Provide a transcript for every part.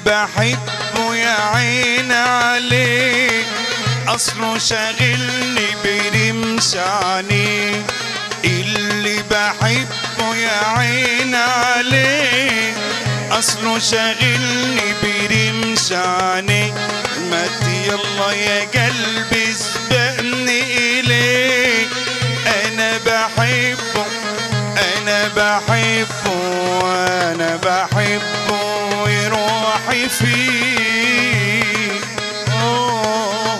بحبه يا عين عليه اصله شاغلني برمش عينيه اللي بحبه يا عين عليه اصله شاغلني برمش عينيه مات يلا يا قلبي سبقني اليك انا بحبه انا بحبه وانا بحبه وروحي فيه أوه.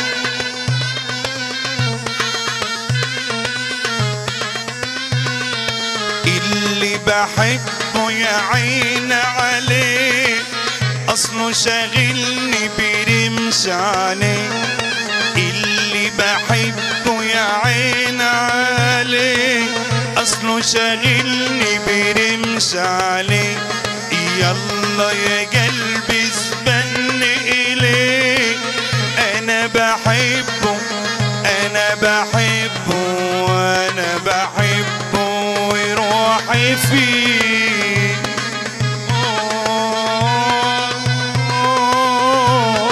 اللي بحبه يا عين عليه اصله شاغلني برمش عليه اللي بحبه يا عين عليه اصله شاغلني برمش عليه يلا يا قلبي سبني اليه انا بحبه انا بحبه وانا بحبه وروحي فيه أوه.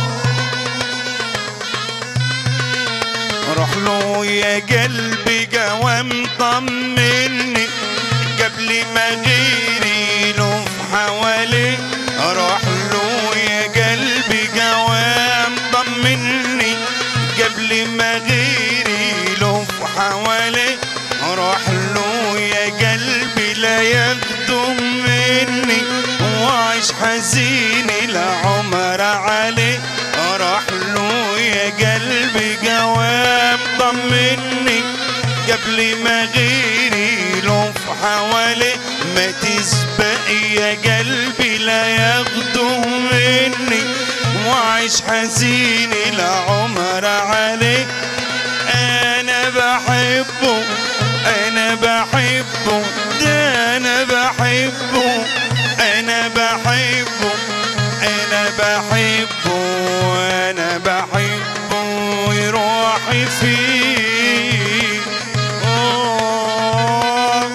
روح له يا قلبي قوام طمني قبل ما غيري له في حوالي روح له يا قلبي قوام طمني قبل ما غيري له في حوالي روح له يا قلبي لا يخدم مني وعيش حزين العمر عليه راح له يا قلبي قوام طمني قبل ما غيري له في حوالي ما تسبق يا قلبي لا ياخده مني وعيش حزين العمر عليه انا بحبه انا بحبه ده انا بحبه انا بحبه انا بحبه وانا بحبه وروحي فيه أوه.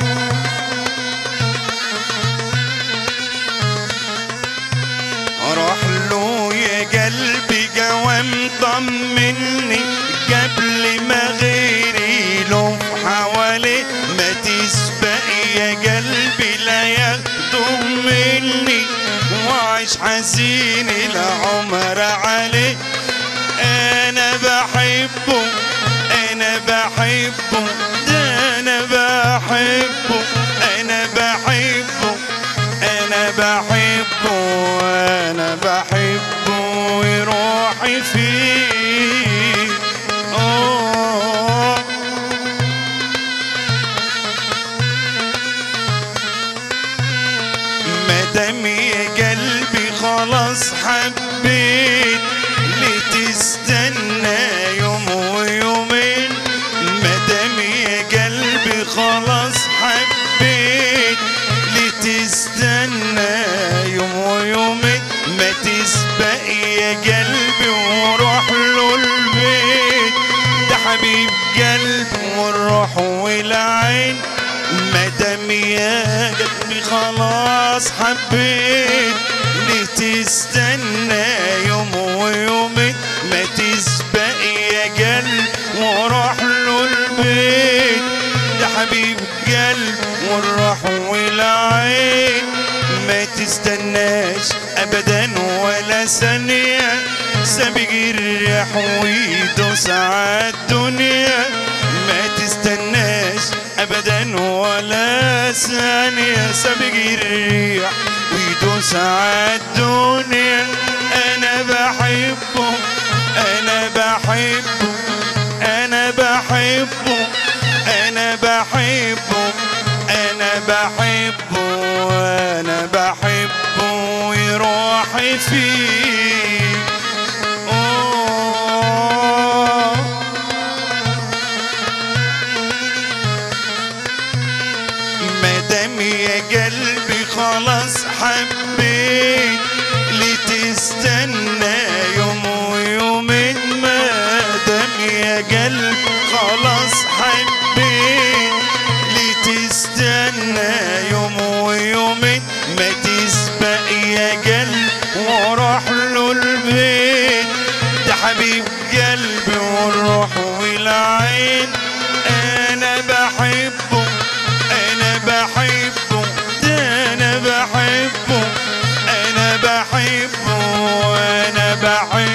روح له يا قلبي قوام طمني قبل ما غيري له حوالي ما تسبق يا قلبي لا ياخده مني وعيش حزين العمر عليه انا بحبه انا بحبه ده انا بحبه انا بحبه انا بحبه وانا بحبه وروحي فيه أوه. مادام يا قلبي خلاص حبيت لتستنى يوم ويومين مادام يا قلبي خلاص حبيت لتستنى يوم ويومين ما تسبق يا قلبي وروح له البيت ده حبيب قلبي والروح والعين مادام يا قلبي خلاص حبيت لتستنى يوم ويومين ما تسبق يا قلب وروح له البيت ده حبيب قلب والروح والعين ما تستناش ابدا ولا ثانية سابق الريح ويدوس عالدنيا ما تستناش ابدا ولا ثانية سابق الريح ويدوس عالدنيا انا بحبه انا بحبه انا بحبه انا بحبه انا بحبه وانا بحبه وروحي فيه أوه. مادام يا قلبي خلاص حبيت لتستنى يوم ويومين مادام يا قلب خلاص حبيت لتستنى يوم ويومين ما تسبق يا قلب والروح والعين انا بحبه انا بحبه ده انا بحبه انا بحبه انا بحبه